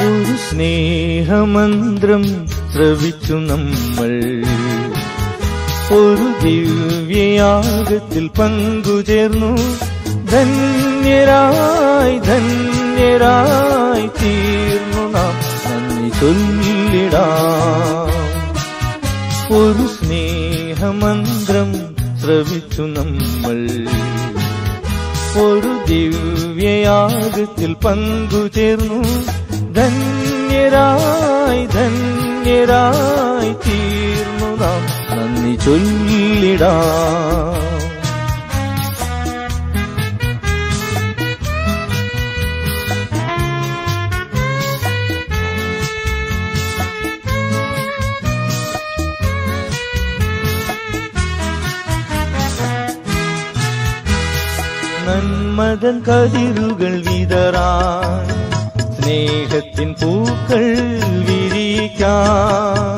ഒരു സ്നേഹമന്ത്രം ശ്രവിച്ചു നമ്മൾ ഒരു ദിവ്യയാഗത്തിൽ പങ്കുചേർന്നു ധന്യരായി ധന്യരായി തീർന്നു നാം നന്ദി ചൊല്ലിടാം ഒരു സ്നേഹമന്ത്രം ശ്രവിച്ചു നമ്മൾ ഒരു ദിവ്യയാഗത്തിൽ പങ്കുചേർന്നു ധന്യരായി ധന്യരായി തീർന്നു നാം നന്ദി ചൊല്ലിടാം നന്മതൻ കതിരുകൾ വിതറാൻ സ്നേഹത്തിൻ പൂക്കൾ വിരിക്കാൻ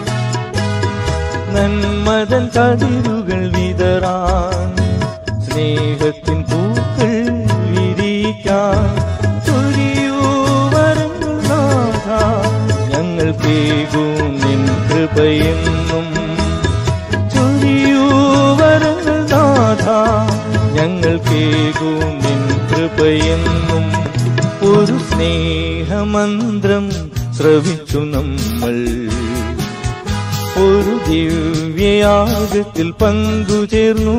നന്മതൻ കതിരുകൾ വിതറാൻ സ്നേഹത്തിൻ പൂക്കൾ വിരിക്കാൻ ചൊരിയൂവരങ്ങൾ നാഥ ഞങ്ങൾ കേകും നിൻ കൃപയെന്നും ചൊരിയൂവരങ്ങൾ നാഥ ഞങ്ങൾ കേകും നിൻ കൃപയെന്നും ഒരു സ്നേഹമന്ത്രം ശ്രവിച്ചു നമ്മൾ ഒരു ദിവ്യയാഗത്തിൽ പങ്കുചേർന്നു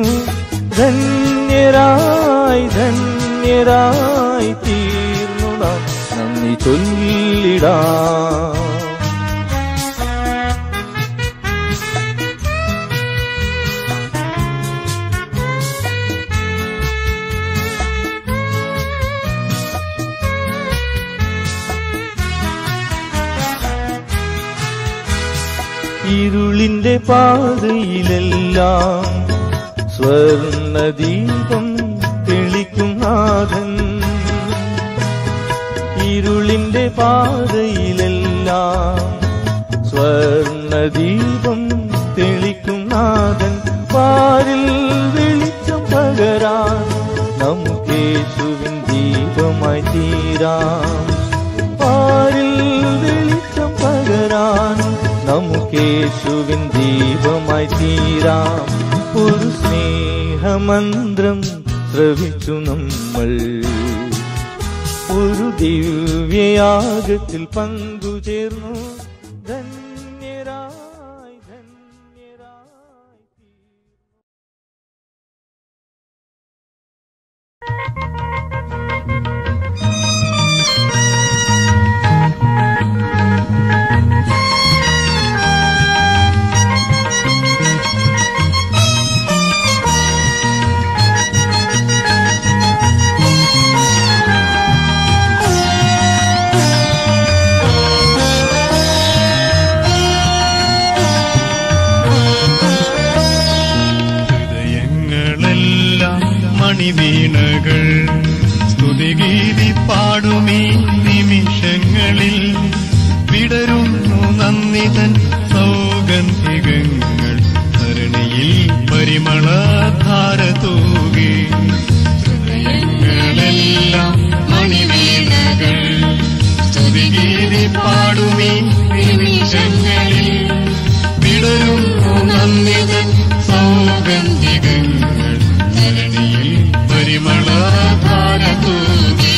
ധന്യരായി ധന്യരായി തീർന്നു നാം നന്ദി ചൊല്ലിടാം ഇരുളിന്റെ പാതയിലെല്ലാം സ്വർണദീപം തെളിക്കും നാഥൻ ഇരുളിന്റെ പാതയിലെല്ലാം സ്വർണദീപം തെളിക്കും നാഥൻ പാരിൽ വെളിച്ചം പകരാൻ നമുക്കേശുവിൻ ദീപമായി തീരാം പാരിൽ വെളിച്ചം പകരാൻ നമുക്കേശുവിൻ ദീപമായി തീരാം ഒരു സ്നേഹമന്ത്രം ശ്രവിച്ചു നമ്മൾ ഒരു ദിവ്യയാഗത്തിൽ പങ്കുചേർന്നു ധന്യരായി ധന്യരായി ഹൃദയങ്ങളെല്ലാം മണിവീണകൾ സ്തുതിഗീതി പാടുമീ നിമിഷങ്ങളിൽ വിടരുന്നു നന്ദിതൻ സൗഗന്ധികങ്ങൾ ധരണിയിൽ പരിമളധാര തൂകി ഹൃദയങ്ങളെല്ലാം മണിവീണകൾ സ്തുതിഗീതി പാടുമീ നിമിഷങ്ങളിൽ വിടരുന്നു നന്ദിതൻ സൗഗന്ധികങ്ങൾ ധരണിയിൽ പരിമളധാര തൂകി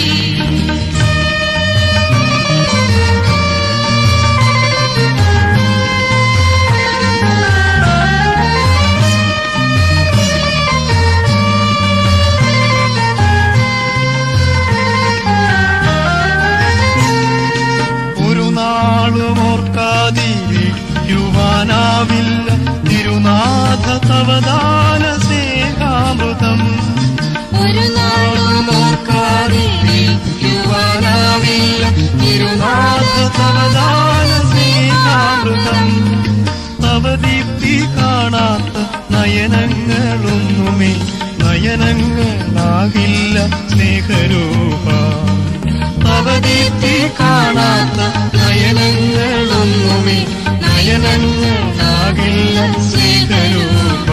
ഒരു നാളും ഓർക്കാതിരിക്കുവാനാവില്ല തിരുനാഥ തവദാന സ്നേഹാമൃതം ഒരു നാളും ഓർക്കാതിരിക്കുവാനാവില്ല തിരുനാഥ തവദാന സ്നേഹാമൃതം തവദീപ്തി കാണാത്ത നയനങ്ങളൊന്നുമേ നയനങ്ങളാകില്ല സ്നേഹരൂപ അവദീപ്തി കാണാത്ത നയനങ്ങളൊന്നുമേ നയനങ്ങളാകില്ല സ്നേഹരൂപ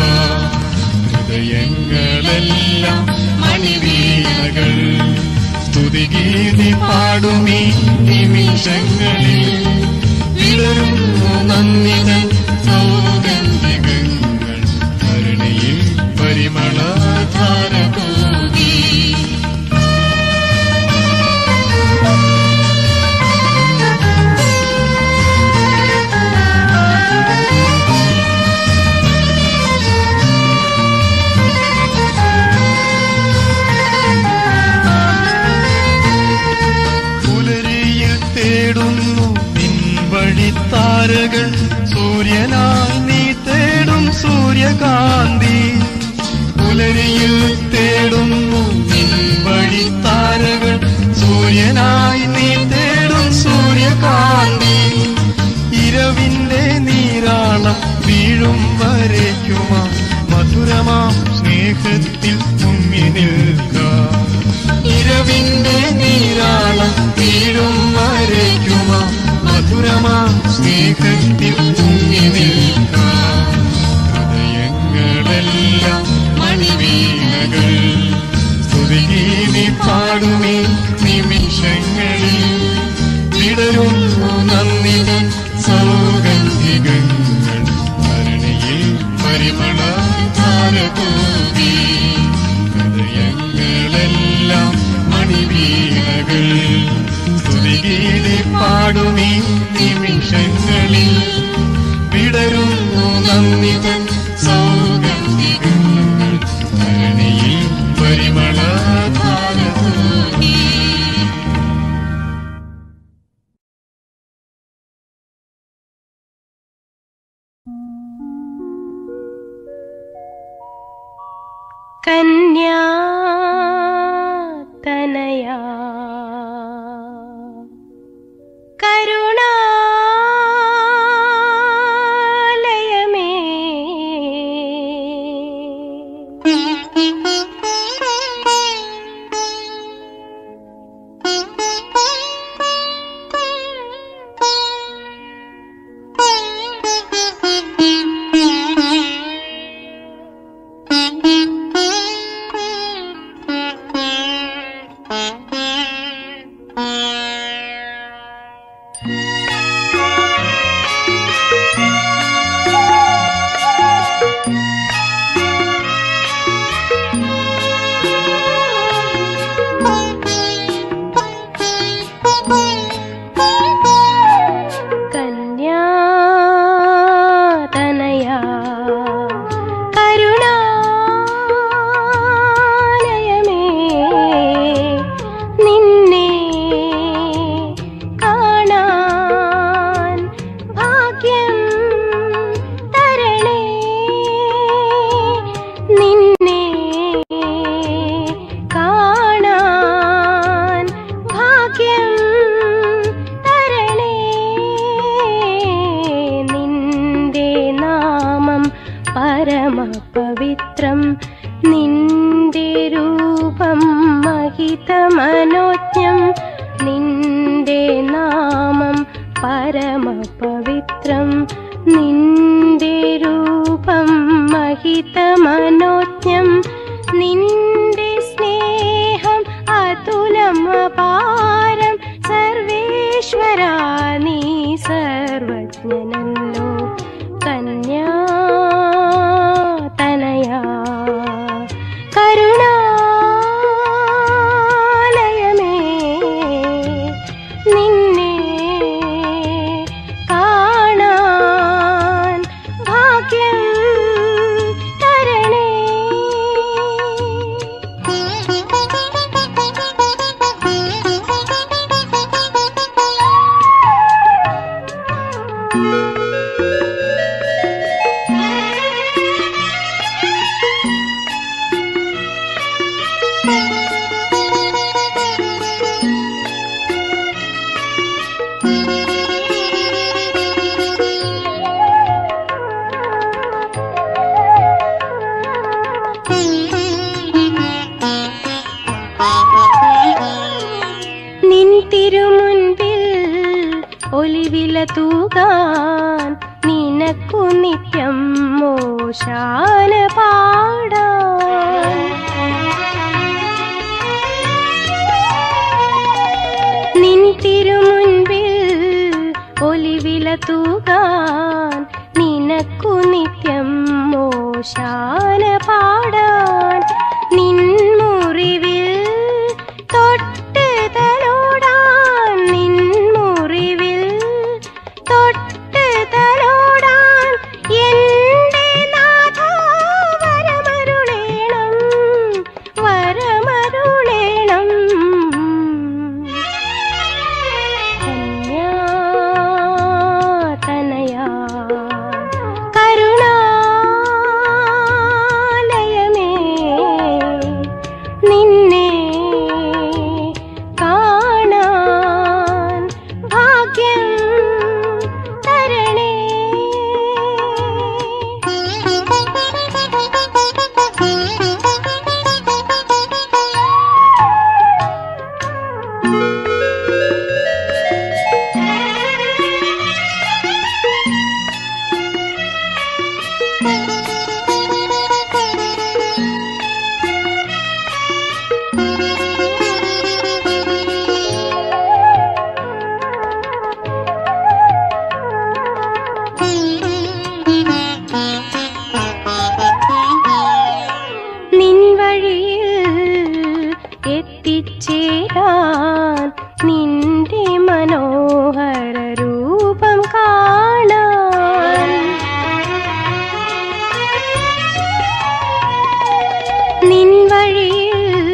ഹൃദയങ്ങളെല്ലാം മണിവീണകൾ സ്തുതിഗീതി പാടും പാടുമീ നിമിഷങ്ങളിൽ വിടരുന്നു നന്ദിതൻ സൗഗന്ധികങ്ങൾ ഭരണിയിൽ പരിമളധാര തൂകി പുലരിയിൽ തേടുന്നു നിൻവഴി താരകൾ സൂര്യനായി നീ തേടും സൂര്യകാന്തി പുലരിയിൽ തേടുന്നു നിൻവഴി താരകൾ സൂര്യനായി നീ തേടും സൂര്യകാന്തി ഇരവിന്റെ നീരാളം വീഴും വരയ്ക്കുമാ മധുരമാം സ്നേഹത്തിൽ മുങ്ങി നിൽക്കാം ഇരവിന്റെ നീരാളം വീഴും വരയ്ക്കുമാ മധുരമാം സ്നേഹത്തിൽ മുങ്ങി നിൽക്കാം ഹൃദയങ്ങളെല്ലാം മണിവീണകൾ സ്തുതിഗീതി പാടുമേ നിമിഷങ്ങളിൽ വിടരുന്നു നന്ദിതൻ സൗഗന്ധികങ്ങൾ ഭരണിയിൽ പരിമളധാര തൂകി ഹൃദയങ്ങളെല്ലാം മണിവീണകൾ സ്തുതിഗീതി പാടുമീ നിമിഷങ്ങളിൽ വിടരുന്നു നന്ദിതൻ സൗഗന്ധികങ്ങൾ ഭരണിയിൽ പരിമളധാര തൂകി കന്യാ തനയാ കരുണാലയമേ കന്യാ തനയാ കരുണാലയമേ നിന്നെ കാണാൻ ഭാഗ്യം തരണേ നിന്നെ കാണാൻ ഭാഗ്യം തരണേ നിന്റെ നാമം പരമപവിത്രം നിന്റെ രൂപം മഹിതമനോജ്ഞം നിന്റെ നാമം പരമപവിത്രം നിന്റെ രൂപം മഹിതമനോജ്ഞം നിന്റെ സ്നേഹം അതുലം അപാരം സർവേശ്വരാ നീ സർവജ്ഞനല്ലോ കന്യാ തനയാ കരുണാലയമേ നിന്നെ കാണാൻ ഭാഗ്യം തരണേ നിൻ തിരുമുൻപിൽ ഒലിവില തൂകാൻ നിനക്കു നിത്യം മോശാന പാടാൻ നിൻ തൂകാൻ നിനക്കു നിത്യം മോശാന പാടാൻ നിൻ മുറിവിൽ തൊട്ട് തലോടാൻ നിൻ മുറിവിൽ തൊട്ട് തലോടാൻ എന്റെ നാഥ വരമരുളേണം വരമരുളേണം കന്യാതനയാ കരുണാലയമേ നിന്നെ കാണാൻ ഭാഗ്യം തരണേ നിൻ വഴിയിൽ എത്തിച്ചേരാൻ നിന്റെ മനോഹര രൂപം കാണാൻ നിൻ വഴിയിൽ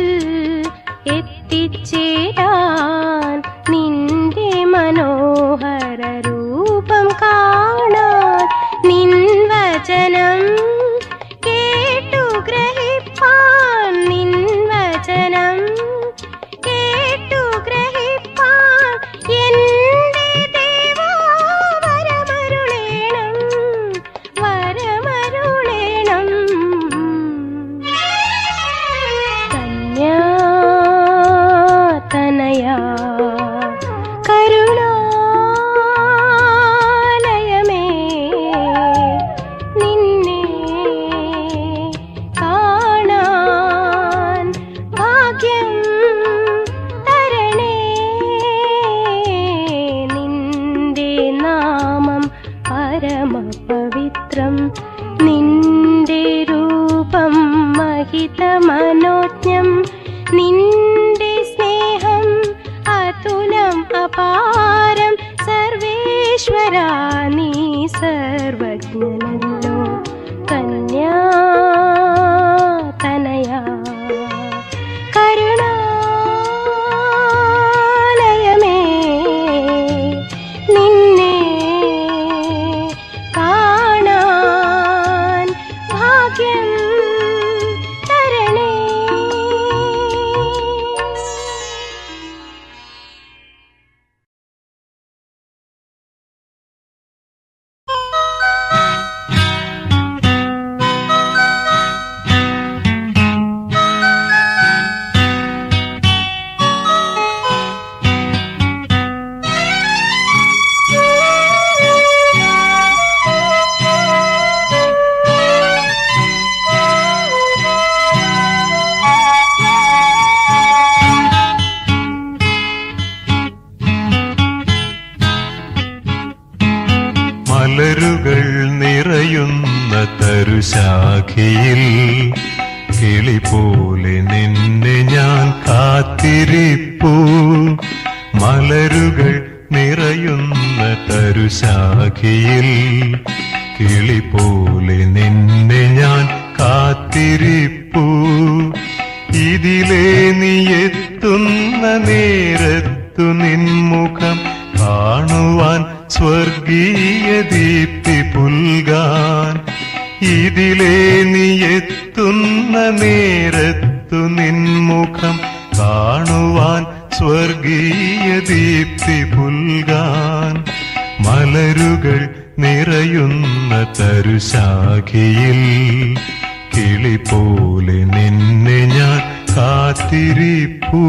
എത്തിച്ചേരാൻ നിന്റെ മനോഹര രൂപം കാണാൻ നിൻ വചനം കേട്ടു ഗ്രഹിപ്പാൻ നിൻ വചനം കേട്ടു ഗ്രഹിപ്പാൻ എന്റെ ദേവാ വരമരുളേണം വരമരുളേണം കന്യാതനയാ കരുണാലയമേ നിന്നെ കാണാൻ ഭാഗ്യം തരണേ നിന്റെ നാമം പരമപവിത്രം നിന്റെ രൂപം മഹിതമനോജ്ഞം നിന്റെ സ്നേഹം അതുലം അപാരം സർവേശ്വരാ നീ സർവജ്ഞനല്ലോ കന്യാതനയാ കരുണാലയമേ നിന്നെ കാണാൻ ഭാഗ്യം തരണേ മലരുകൾ നിറയുന്ന തരുശാഖയിൽ കിളി പോലെ നിന്നെ ഞാൻ കാത്തിരിപ്പൂ മലരുകൾ നിറയുന്ന തരുശാഖയിൽ കിളി പോലെ നിന്നെ ഞാൻ കാത്തിരിപ്പൂ ഇതിലേ നീ എത്തുന്ന നേരത്തു നിൻമുഖം കാണുവാൻ സ്വർഗീയ ദീപ്തി പുൽകാൻ ഇതിലേ നീ എത്തുന്ന നേരത്തു നിൻമുഖം കാണുവാൻ സ്വർഗീയ ദീപ്തി പുൽകാൻ മലരുകൾ നിറയുന്ന തരുശാഖയിൽ കിളി പോലെ നിന്നെ ഞാൻ കാത്തിരിപ്പൂ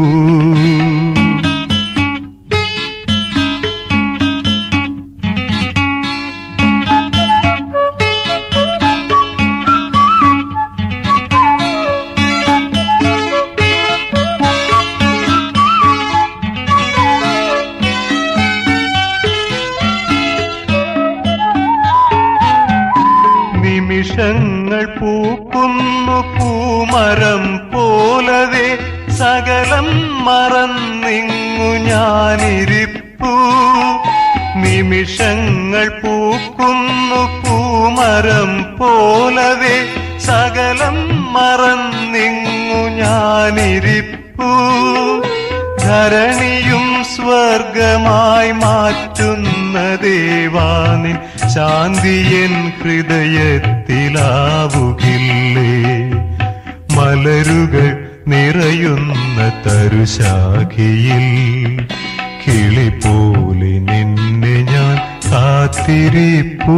നിമിഷങ്ങൾ പൂക്കുന്നു പൂമരം പോലവേ സകലം മറന്നിങ്ങു ഞാനിരിപ്പൂ നിമിഷങ്ങൾ പൂക്കുന്നു പൂമരം പോലവേ സകലം മറന്നിങ്ങു ഞാനിരിപ്പൂ ധരണിയും സ്വർഗമായി മാറ്റുന്ന ദേവാനിൻ ശാന്തിയൻ ഹൃദയത്തിലാവുകില്ലേ മലരുകൾ നിറയുന്ന തരുശാഖിയിൽ കിളി പോലെ നിന്നെ ഞാൻ കാത്തിരിപ്പൂ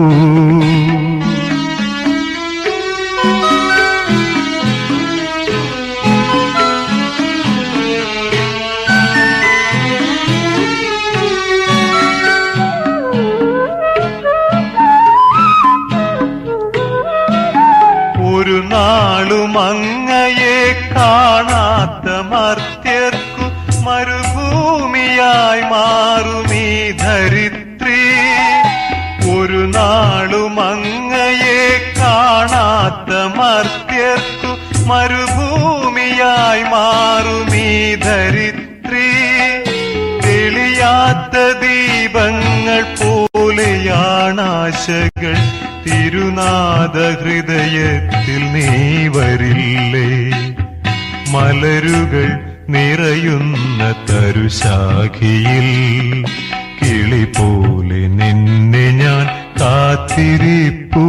ഒരു നാളും അങ്ങയെ കാണാത്ത മർത്യർക്കു മരുഭൂമിയായി മാറുമീ ധരിത്രി ഒരു നാളും അങ്ങയെ കാണാത്ത മർത്യർക്കു മരുഭൂമിയായി മാറുമീ ധരിത്രി തെളിയാത്ത ദീപങ്ങൾ പോലെയാണാശകൾ തിരുനാഥ ഹൃദയത്തിൽ നീ വരില്ലേ മലരുകൾ നിറയുന്ന തരുശാഖിയിൽ കിളി പോലെ നിന്നെ ഞാൻ കാത്തിരിപ്പൂ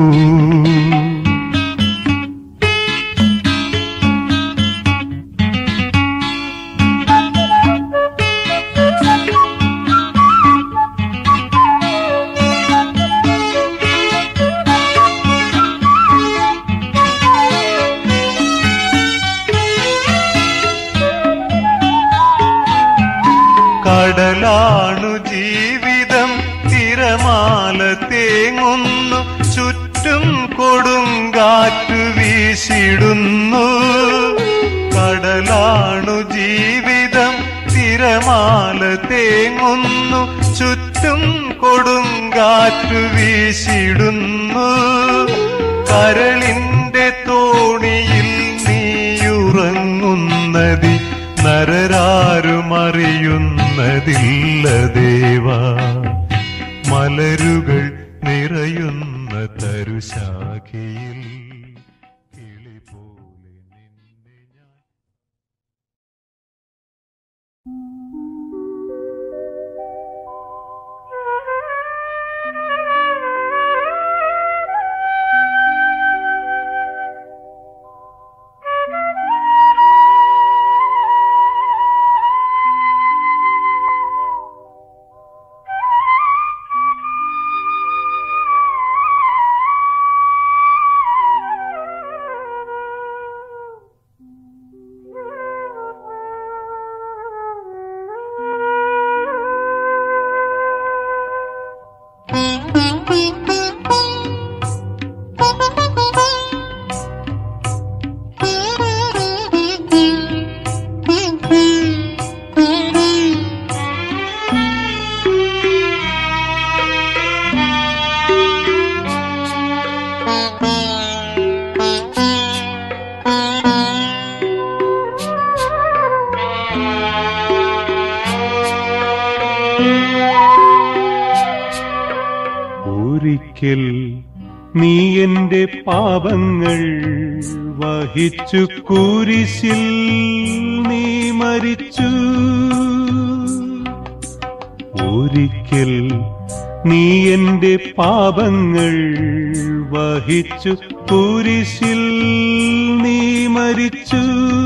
കടലാണു ജീവിതം തിരമാല തേങ്ങുന്നു ചുറ്റും കൊടുങ്കാറ്റു വീശിടുന്നു കടലാണു ജീവിതം തിരമാല തേങ്ങുന്നു ചുറ്റും കൊടുങ്കാറ്റു വീശിടുന്നു കരളിന്റെ തോണിയിൽ നീയുറങ്ങുന്നതി നരരാരും അറിയുന്നതില്ല ദേവാ മലരുകൾ നിറയുന്ന തരുശാഖിയിൽ കിളി പോലെ നിന്നെ ഞാൻ ഒരിക്കൽ നീ എന്റെ പാപങ്ങൾ വഹിച്ചു കുരിശിൽ നീ മരിച്ചു ഒരിക്കൽ നീ എന്റെ പാപങ്ങൾ വഹിച്ചു കുരിശിൽ നീ മരിച്ചു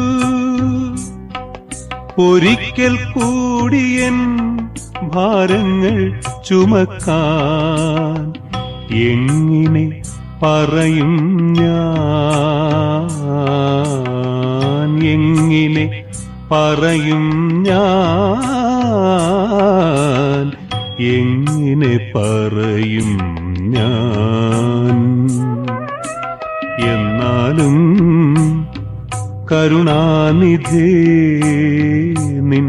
ഒരിക്കൽ കൂടിയൻ ഭാരങ്ങൾ ചുമക്കാൻ എങ്ങനെ പറയും ഞാൻ എങ്ങനെ പറയും ഞാൻ എങ്ങനെ പറയും ഞാൻ എന്നാലും കരുണാനിധേ നിൻ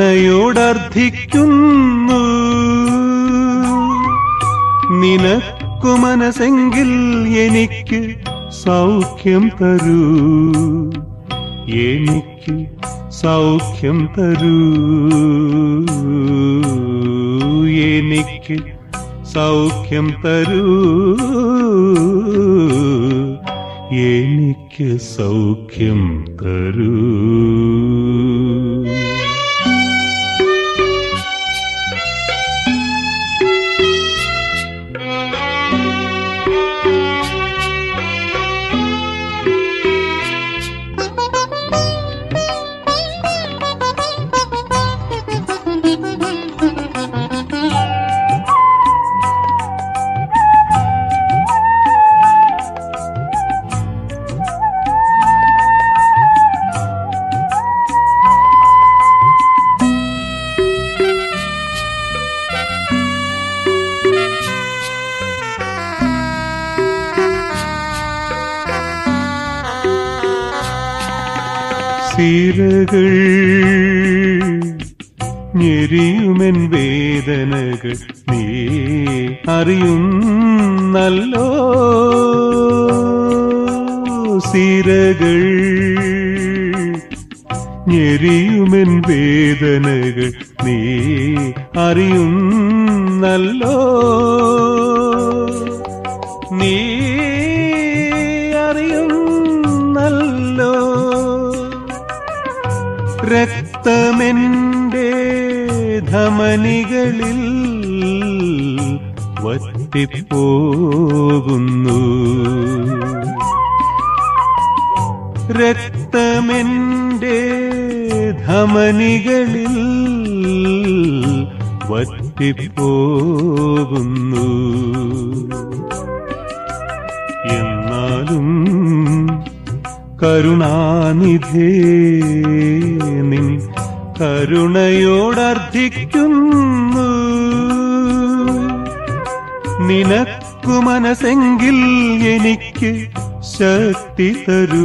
കരുണയോടർത്ഥിക്കുന്നു നോക്കു മനസ്സെങ്കിൽ എനിക്ക് സൗഖ്യം തരൂ എനിക്ക് സൗഖ്യം തരൂ എനിക്ക് സൗഖ്യം തരൂ എനിക്ക് സൗഖ്യം തരൂ സീരകൾ ഞെരിയുമെൻ വേദനകൾ നീ അറിയുന്നല്ലോ സീരകൾ ഞെരിയുമെൻ വേദനകൾ നീ അറിയുന്നല്ലോ നീ അറിയുന്നല്ലോ രക്തമെന്റെ ധമനികളിൽ വറ്റിപ്പോകുന്നു രക്തമെന്റെ ധമനികളിൽ വറ്റിപ്പോകുന്നു എന്നാലും കരുണാനിധേ നിൻ കരുണയോടർത്ഥിക്കുന്നു നിനക്കു മനസ്സെങ്കിൽ എനിക്ക് ശക്തി തരൂ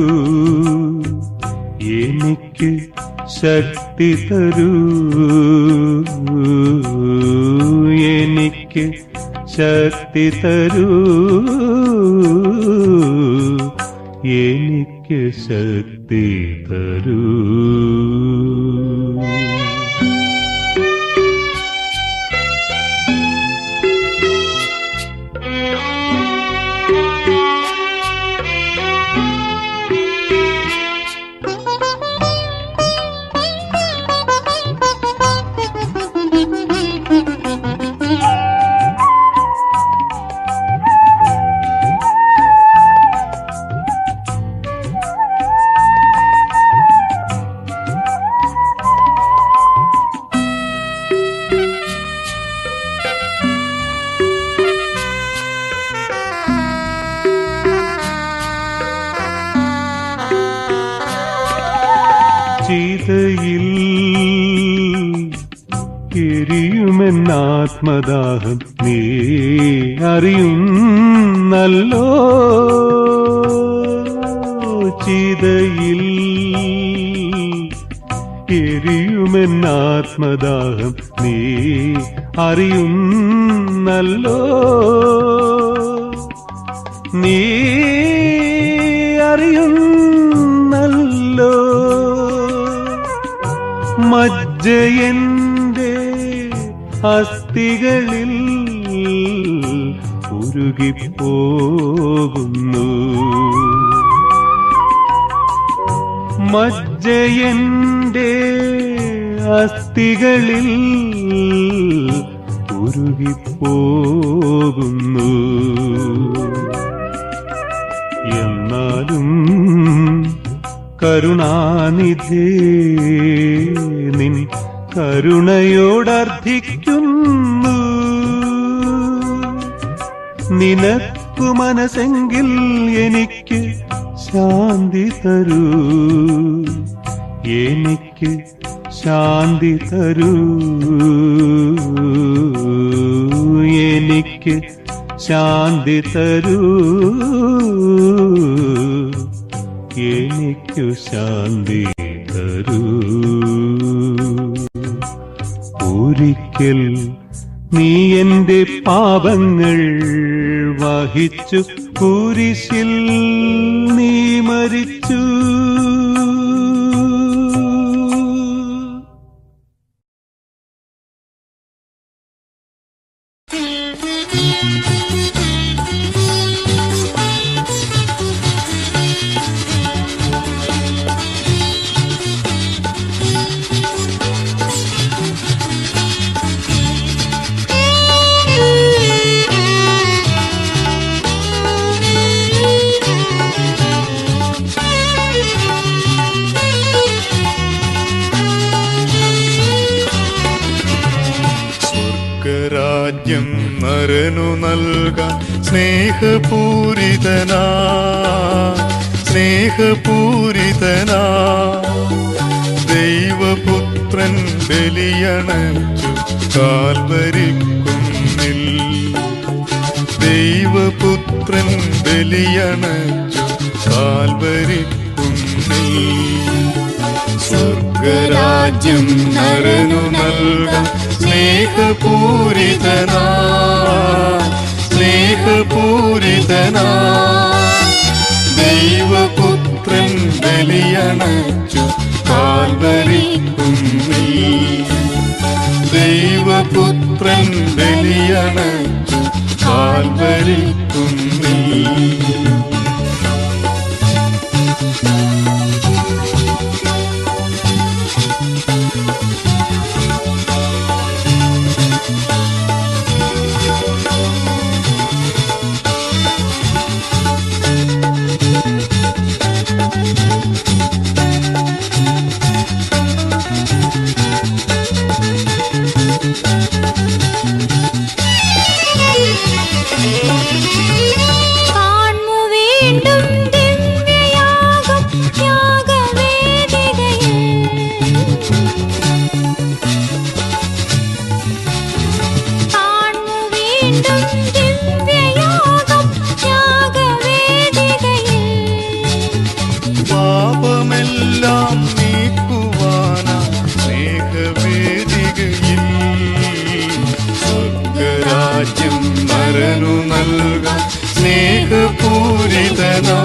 എനിക്ക് ശക്തി തരൂ എനിക്ക് ശക്തി തരൂ എനിക്ക് ശക്തി തരൂ ചീതയിൽ എരിയുമെന്നാത്മദാഹം നീ അറിയുന്നല്ലോ ചീതയിൽ എരിയുമെന്നാത്മദാഹം നീ അറിയുന്നല്ലോ നീ അറിയുന്നല്ലോ മജ്ജയന്റെ അസ്ഥികളിൽ ഉരുകിപ്പോകുന്നു മജ്ജയന്റെ അസ്ഥികളിൽ ഉരുകിപ്പോകുന്നു എന്നാലും കരുണാനിധേ നിൻ കരുണയോടർത്ഥിക്കുന്നു നിനക്കു മനസ്സെങ്കിൽ എനിക്ക് ശാന്തി തരൂ എനിക്ക് ശാന്തി തരൂ എനിക്ക് ശാന്തി തരൂ എനിക്കു ശാന്തി തരൂ ഒരിക്കൽ നീ എന്റെ പാപങ്ങൾ വഹിച്ചു കുരിശിൽ നീ മരിച്ചു സ്വർഗരാജ്യം നരനു നൽകാൻ സ്നേഹപൂരിതനാ സ്നേഹപൂരിതനാ ദൈവപുത്രൻ ബലിയണച്ചു കാൽവരിക്കുന്നിൽ ദൈവപുത്രൻ ബലിയണച്ചു കാൽവരിക്കുന്നിൽ സ്വർഗരാജ്യം നരനു നൽകാൻ സ്നേഹപൂരിതനാ സ്നേഹപൂരിതനാ ദൈവപുത്രൻ ബലിയണച്ചു കാൽവരിക്കുന്നിൽ ദൈവപുത്രൻ ബലിയണച്ചു കാൽവരിക്കുന്നിൽ കാൺമു വീണ്ടും ദിവ്യയാഗം യാഗവേദികയിൽ കാൺമു വീണ്ടും ദിവ്യയാഗം യാഗവേദികയിൽ പാപമെല്ലാം നീക്കുവാന സ്നേഹവേദികയിൽ സ്വർഗരാജ്യം നരനു നൽകാൻ സ്നേഹപൂരിതനാ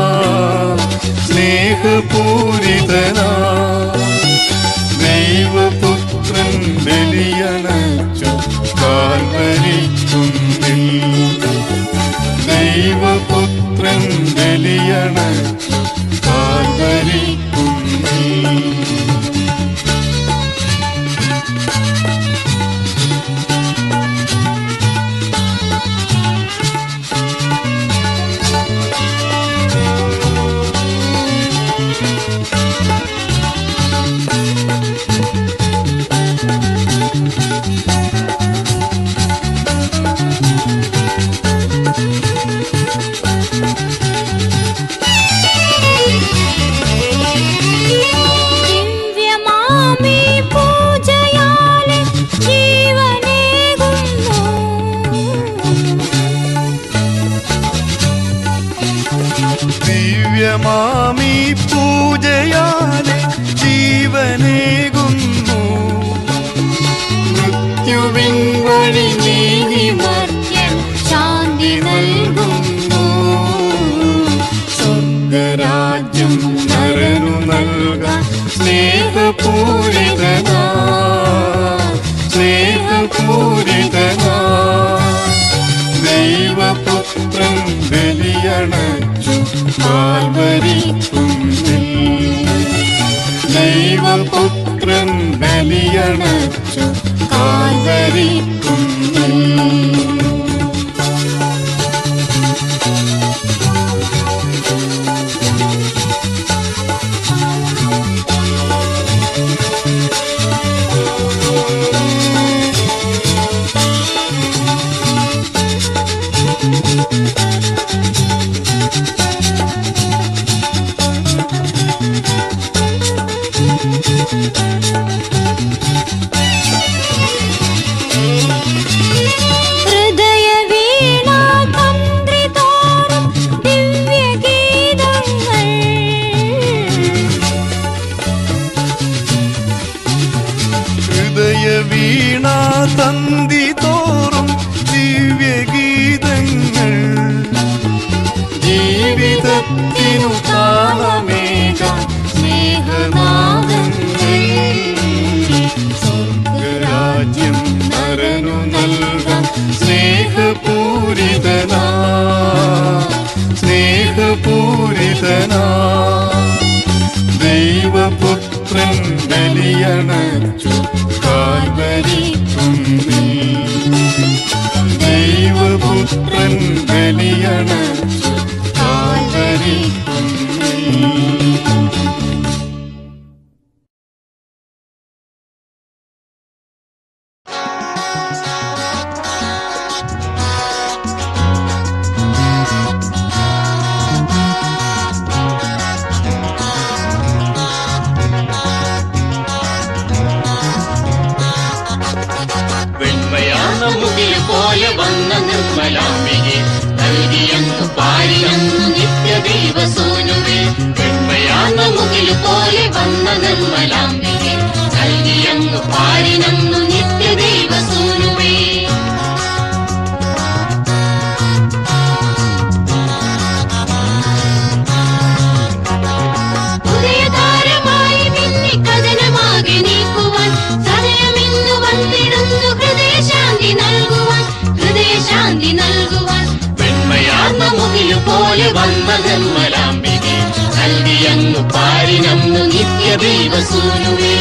സ്നേഹപൂരിതനാ ദൈവപുത്രൻ ബലിയണച്ചു കാൽവരിക്കുന്നിൽ ദൈവപുത്രൻ ബലിയണച്ചു കാൽവരിക്കുന്നിൽ ദിവ്യമാമി പൂജയാലെ ജീവനേകുന്നു ദിവ്യമാമി പൂജയാലെ ജീവനേകുന്നു മൃത്യുവിൻ വഴി നീങ്ങി മർത്യൻ ശാന്തി നൽകുന്നു സ്വർഗരാജ്യം നരനു നൽകാൻ സ്നേഹപൂരിതനാ സ്നേഹപൂരിതനാ ദൈവപുത്രൻ ബലിയണച്ചു കാൽവരിക്കുന്നിൽ ദൈവപുത്രൻ ബലിയണച്ചു കാൽവരിക്കുന്നിൽ യേശുവേ നരനു നൽകാം സ്നേഹപൂരിതനാ സ്നേഹപൂരിതനാ ദൈവപുത്രൻ ബലിയണച്ചു കാൽവരി ദൈവപുത്രൻ ബലിയണച്ചു കാൽവരി വെണ്മയാർന്ന മുകിൽ പോലെ വന്ന നിർമ്മലാംബികെ നൽകിയങ്ങ് പാരിയങ്ങ് നിത്യദൈവ സോനുവേ വെണ്മയാർന്ന മുകിൽ പോലെ വന്ന നിർമ്മലാംബികെ നൽകിയങ്ങ് പാരിനങ്ങ് നിത്യദൈവ സോനുവേ ഉദയതാരമായി മിന്നി കഥനമാകെ നീക്കുവാൻ സദയമിന്നു വന്നിടുന്നു ഹൃദയശാന്തി നൽകുവാൻ ഹൃദയശാന്തി നൽകുവാൻ വെണ്മയാർന്ന മുകിലു പോലെ വന്ന നിർമ്മലാംബികെ നൽകിയങ്ങു പാരിനന്നു നിത്യദൈവ സൂനുവേ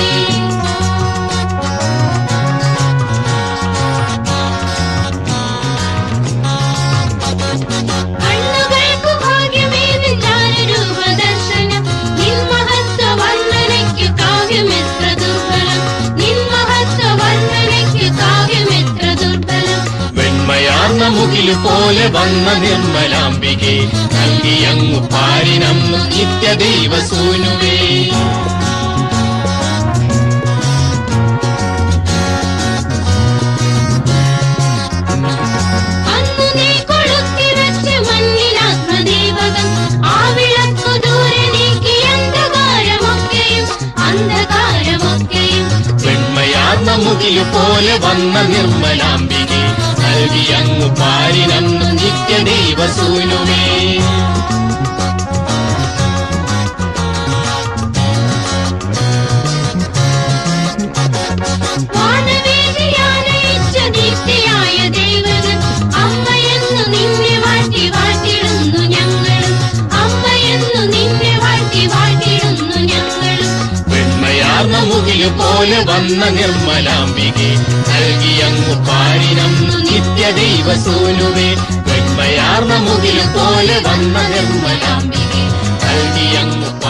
കണ്ണുകൾക്കു ഭാഗ്യമേത് ജ്ഞാനരൂപദർശനം നിൻ മഹത്വ വർണ്ണനയ്ക്കു കാവ്യമെത്ര ദുർബലം നിൻ മഹത്വ വർണ്ണനയ്ക്കു കാവ്യമെത്ര ദുർബലം വെണ്മയാർന്ന മുകില് പോലെ വന്ന നിർമ്മലാംബികെ നൽകിയങ്ങു പാരിനന്നു നിത്യദൈവ സൂനുവേ അന്നു നീ കൊളുത്തി വെച്ച മണ്ണിലാത്മദീപകം ആ വിളക്കു ദൂരെ നീക്കി അന്ധകാരമൊക്കെയും അന്ധകാരമൊക്കെയും വെണ്മയാർന്ന മുകിലു പോലെ വന്ന നിർമ്മലാംബികെ നൽകിയങ്ങു പാരിനന്നു നിത്യദൈവ സൂനുവേ വാനവേദിയാനയിച്ച ദീപ്തിയായ ദൈവകൻ അമ്മയെന്നു നിന്നെ വാഴ്ത്തി വാഴ്ത്തിടുന്നു ഞങ്ങളും അമ്മയെന്നു നിന്നെ വാഴ്ത്തി വാഴ്ത്തിടുന്നു ഞങ്ങളും വെണ്മയാർന്ന മുകില് പോലെ വന്ന നിർമ്മലാംബികെ നൽകിയങ്ങു പാരിനന്നു നിത്യദൈവ സോനുവേ വെണ്മയാർന്ന മുകില് പോലെ വന്ന നിർമ്മലാംബികെ നൽകിയങ്ങു